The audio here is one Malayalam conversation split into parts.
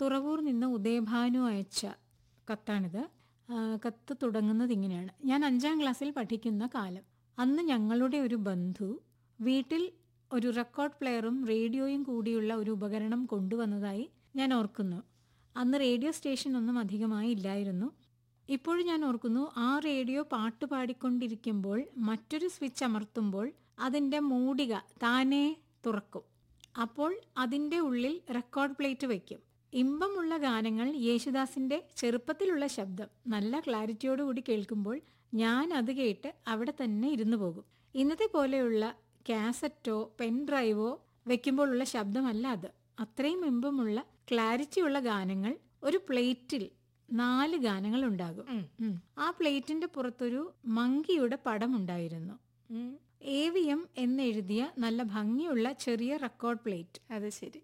തുറവൂർ നിന്ന് ഉദയഭാനു അയച്ച കത്താണിത് ആ, കത്ത് തുടങ്ങുന്നത് ഇങ്ങനെയാണ് ഞാൻ അഞ്ചാം ക്ലാസ്സിൽ പഠിക്കുന്ന കാലം അന്ന് ഞങ്ങളുടെ ഒരു ബന്ധു വീട്ടിൽ ഒരു റെക്കോർഡ് പ്ലെയറും റേഡിയോയും കൂടിയുള്ള ഒരു ഉപകരണം കൊണ്ടുവന്നതായി ഞാൻ ഓർക്കുന്നു അന്ന് റേഡിയോ സ്റ്റേഷൻ ഒന്നും അധികമായി ഇല്ലായിരുന്നു ഇപ്പോഴും ഞാൻ ഓർക്കുന്നു ആ റേഡിയോ പാട്ട് പാടിക്കൊണ്ടിരിക്കുമ്പോൾ മറ്റൊരു സ്വിച്ച് അമർത്തുമ്പോൾ അതിൻ്റെ മൂടിക താനേ തുറക്കും അപ്പോൾ അതിൻ്റെ ഉള്ളിൽ റെക്കോർഡ് പ്ലേറ്റ് വയ്ക്കും ഇമ്പമുള്ള ഗാനങ്ങൾ യേശുദാസിൻ്റെ ചെറുപ്പത്തിലുള്ള ശബ്ദം നല്ല ക്ലാരിറ്റിയോടുകൂടി കേൾക്കുമ്പോൾ ഞാൻ അത് കേട്ട് അവിടെ തന്നെ ഇരുന്നു പോകും ഇന്നത്തെ പോലെയുള്ള കാസറ്റോ പെൻ ഡ്രൈവോ വെക്കുമ്പോഴുള്ള ശബ്ദമല്ല അത് അത്രയും ഇമ്പമുള്ള ക്ലാരിറ്റിയുള്ള ഗാനങ്ങൾ ഒരു പ്ലേറ്റിൽ നാല് ഗാനങ്ങൾ ഉണ്ടാകും ഉം. ആ പ്ലേറ്റിന്റെ പുറത്തൊരു മങ്കിയുടെ പടമുണ്ടായിരുന്നു ഉം. എ വി എം എന്നെഴുതിയ നല്ല ഭംഗിയുള്ള ചെറിയ റെക്കോർഡ് പ്ലേറ്റ് അത് ശരി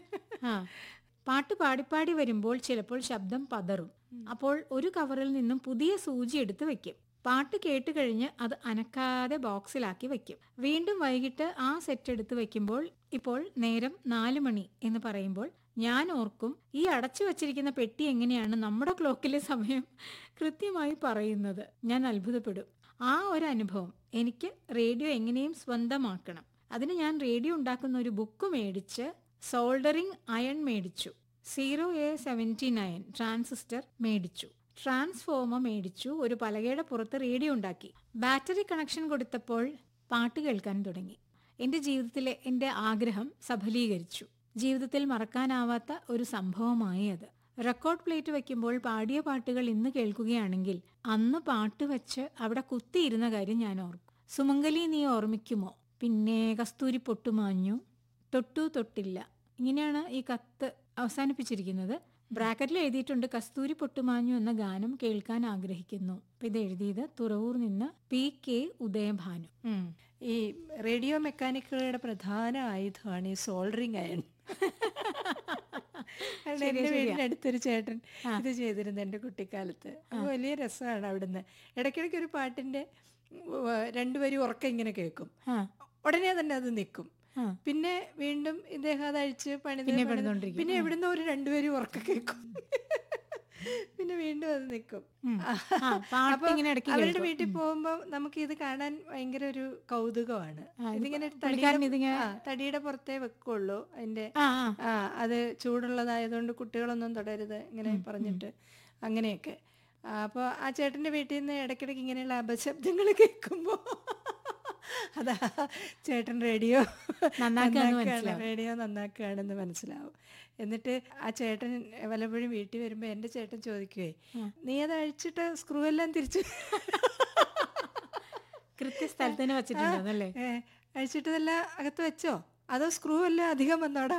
ആ പാട്ട് പാടിപ്പാടി വരുമ്പോൾ ചിലപ്പോൾ ശബ്ദം പതറും അപ്പോൾ ഒരു കവറിൽ നിന്നും പുതിയ സൂചി എടുത്ത് വെക്കും പാട്ട് കേട്ട് കഴിഞ്ഞ് അത് അനക്കാതെ ബോക്സിലാക്കി വെക്കും വീണ്ടും വൈകിട്ട് ആ സെറ്റ് എടുത്ത് വെക്കുമ്പോൾ ഇപ്പോൾ നേരം നാല് മണി എന്ന് പറയുമ്പോൾ ഞാൻ ഓർക്കും ഈ അടച്ചു വച്ചിരിക്കുന്ന പെട്ടി എങ്ങനെയാണ് നമ്മുടെ ക്ലോക്കിലെ സമയം കൃത്യമായി പറയുന്നത് ഞാൻ അത്ഭുതപ്പെടും ആ ഒരു അനുഭവം എനിക്ക് റേഡിയോ എങ്ങനെയും സ്വന്തമാക്കണം അതിന് ഞാൻ റേഡിയോ ഉണ്ടാക്കുന്ന ഒരു ബുക്ക് മേടിച്ച് സോൾഡറിംഗ് അയൺ മേടിച്ചു zero A seventy nine transistor മേടിച്ചു ട്രാൻസ്ഫോമർ മേടിച്ചു ഒരു പലകയുടെ പുറത്ത് റേഡിയോ ഉണ്ടാക്കി ബാറ്ററി കണക്ഷൻ കൊടുത്തപ്പോൾ പാട്ട് കേൾക്കാൻ തുടങ്ങി എൻ്റെ ജീവിതത്തിലെ എൻ്റെ ആഗ്രഹം സഫലീകരിച്ചു ജീവിതത്തിൽ മറക്കാനാവാത്ത ഒരു സംഭവമായി അത് റെക്കോർഡ് പ്ലേറ്റ് വയ്ക്കുമ്പോൾ പാടിയ പാട്ടുകൾ ഇന്ന് കേൾക്കുകയാണെങ്കിൽ അന്ന് പാട്ട് വെച്ച് അവിടെ കുത്തിയിരുന്ന കാര്യം ഞാൻ ഓർക്കും സുമംഗലി നീ ഓർമ്മിക്കുമോ പിന്നെ കസ്തൂരി പൊട്ടുമാഞ്ഞു തൊട്ടു തൊട്ടില്ല ഇങ്ങനെയാണ് ഈ കത്ത് അവസാനിപ്പിച്ചിരിക്കുന്നത് ബ്രാക്കറ്റിൽ എഴുതിയിട്ടുണ്ട് കസ്തൂരി പൊട്ടുമാഞ്ഞു എന്ന ഗാനം കേൾക്കാൻ ആഗ്രഹിക്കുന്നു അപ്പൊ ഇത് എഴുതിയത് തുറവൂർ നിന്ന് പി കെ ഉദയഭാനു ഉം. ഈ റേഡിയോ മെക്കാനിക്കുകളുടെ പ്രധാന ആയുധമാണ് ഈ സോൾഡറിങ് അയൺ കാരണം എൻ്റെ വീടിൻ്റെ അടുത്തൊരു ചേട്ടൻ ഇത് ചെയ്തിരുന്നു എൻ്റെ കുട്ടിക്കാലത്ത് അത് വലിയ രസമാണ് അവിടുന്ന് ഇടയ്ക്കിടയ്ക്ക് ഒരു പാട്ടിൻ്റെ രണ്ടുപേരും ഉറക്കം ഇങ്ങനെ കേൾക്കും ആ ഉടനെ തന്നെ അത് നിൽക്കും ആ. പിന്നെ വീണ്ടും ഇദ്ദേഹം അതഴിച്ച് പണിത് പിന്നെ പണിത് പണിതുകൊണ്ടിരിക്കും. പിന്നെ എവിടുന്ന് ഒരു രണ്ടുപേരും ഉറക്കം കേൾക്കും പിന്നെ വീണ്ടും അത് നിൽക്കും ആ, പാട്ട് അപ്പൊ ഇങ്ങനെ ഇടയ്ക്ക് അവരുടെ കേൾക്കും. വീട്ടിൽ പോകുമ്പോൾ നമുക്ക് ഇത് കാണാൻ ഭയങ്കര ഒരു കൗതുകമാണ് ആ, ഇത് ഇതിങ്ങനെ പുള്ളിക്കാരൻ തടിയുടെ ഇതിങ്ങനെ- ആ, തടിയുടെ പുറത്തേ വെക്കുള്ളൂ അതിന്റെ ആ ആ ആ അത് ചൂടുള്ളതായതുകൊണ്ട് കുട്ടികളൊന്നും തുടരുത് ഇങ്ങനെ പറഞ്ഞിട്ട് അങ്ങനെയൊക്കെ അപ്പോൾ ആ ചേട്ടൻ്റെ വീട്ടിൽ നിന്ന് ഇടയ്ക്കിടയ്ക്ക് ഇങ്ങനെയുള്ള അപശബ്ദങ്ങൾ കേൾക്കുമ്പോൾ അതാ ചേട്ടൻ റേഡിയോ നന്നാക്കുകയാണെന്ന് മനസ്സിലാവും. റേഡിയോ നന്നാക്കുകയാണെന്ന് മനസ്സിലാവും എന്നിട്ട് ആ ചേട്ടൻ വല്ലപ്പോഴും വീട്ടിൽ വരുമ്പോൾ എൻ്റെ ചേട്ടൻ ചോദിക്കുവേ നീ അത് അഴിച്ചിട്ട് സ്ക്രൂ എല്ലാം തിരിച്ച് കൃത്യസ്ഥലത്ത് തന്നെ വെച്ചിട്ടുണ്ടല്ലേ ഏ, അഴിച്ചിട്ടതെല്ലാം അകത്ത് വെച്ചോ അതോ സ്ക്രൂ എല്ലാം അധികം വന്നോടാ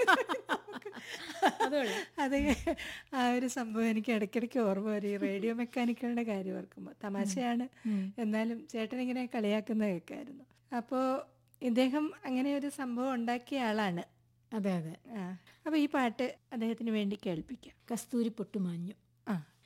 അത് ആ ഒരു സംഭവം എനിക്ക് ഇടയ്ക്കിടയ്ക്ക് ഓർമ്മ വരും ഈ റേഡിയോ മെക്കാനിക്കുകളുടെ കാര്യം ഓർക്കുമ്പോൾ തമാശയാണ് എന്നാലും ചേട്ടൻ ഇങ്ങനെ കളിയാക്കുന്ന കേൾക്കായിരുന്നു അപ്പോൾ ഇദ്ദേഹം അങ്ങനെ ഒരു സംഭവം ഉണ്ടാക്കിയ ആളാണ് അതെ അതെ ആ അപ്പോൾ ഈ പാട്ട് അദ്ദേഹത്തിന് വേണ്ടി കേൾപ്പിക്കാം കസ്തൂരി പൊട്ടുമാഞ്ഞു ആ